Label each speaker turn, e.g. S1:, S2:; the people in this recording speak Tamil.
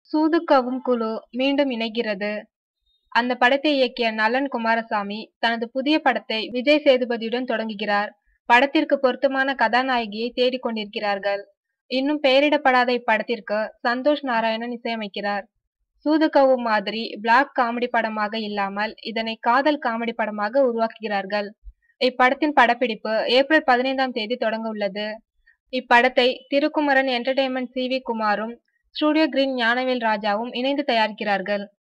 S1: சூதுக்கவும் குழு மீண்டும் இணைகிறது அந்த படத்தை இயக்கிய நலன் குமாரசாமி தனது புதிய படத்தை விஜய் சேதுபதியுடன் தொடங்குகிறார் படத்திற்கு பொருத்தமான கதாநாயகியை தேடிக் கொண்டிருக்கிறார்கள் இன்னும் பெயரிடப்படாத இப்படத்திற்கு சந்தோஷ் நாராயணன் இசையமைக்கிறார் சூதுகவும் மாதிரி பிளாக் காமெடி படமாக இல்லாமல் இதனை காதல் காமெடி படமாக உருவாக்குகிறார்கள் இப்படத்தின் படப்பிடிப்பு ஏப்ரல் பதினைந்தாம் தேதி தொடங்க உள்ளது இப்படத்தை திருக்குமரன் என்டர்டெயின்மெண்ட் சி வி குமாரும் ஸ்டூடியோ கிரீன் ஞானவேல் ராஜாவும் இணைந்து தயாரிக்கிறார்கள்